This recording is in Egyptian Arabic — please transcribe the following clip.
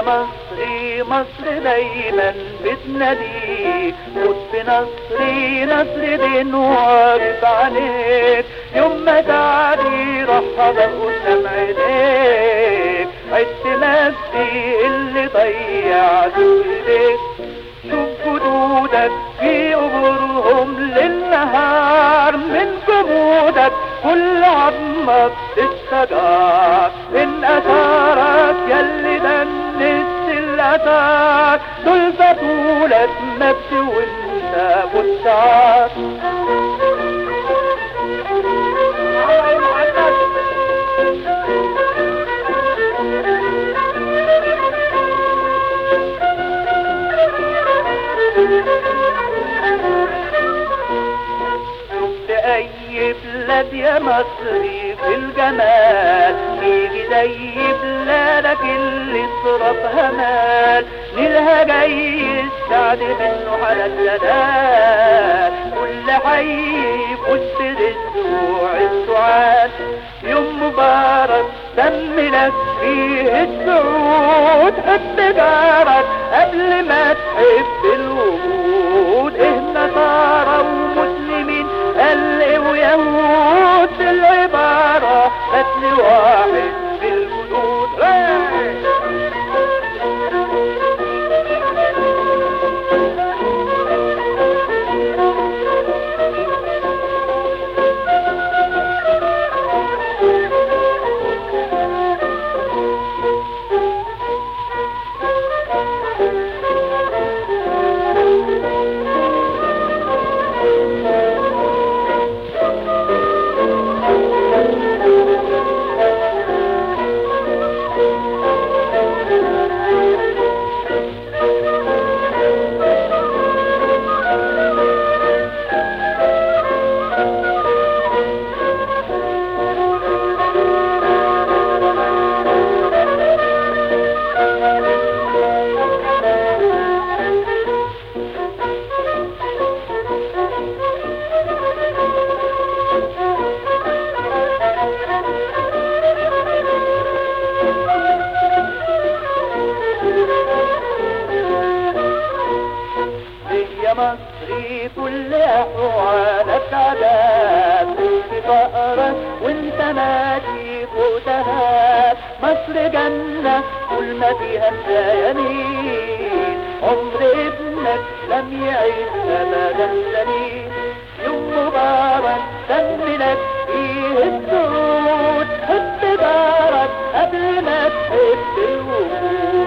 مصري مصر دايما بتناديك خد بنصري نصر دين واقف عليك يوم ما تعدي رحب قدام عينيك عدت نفسي اللي ضيعته ايديك شوف جدودك في قبورهم للنهار من جمودك كل عظمة بتستجار من أثارك يلي دنست الأثار دول بطولك نفس وانت مستعار شفت اي بلاد يا مصري في الجمال يجي زي بلادك اللي صرفها مال نيلها جاي السعد منه على الجلال كل حي فوت الاسبوع السعاد يوم مبارك دم لك فيه السعود حب جارك قبل ما تحب الوجود ايه نصارى ومسلمين قل ويهود بالعبارة قتل واحد في الجنود يا مصري كل احوالك عذاب في فقرك وانت ماشي فوق دهب مصر جنة كل ما فيها الزيانين عمر ابنك لم يعيش ابدا سليم يوم مبارك دم لك فيه السرور حب دارك قبل ما تحب الوجود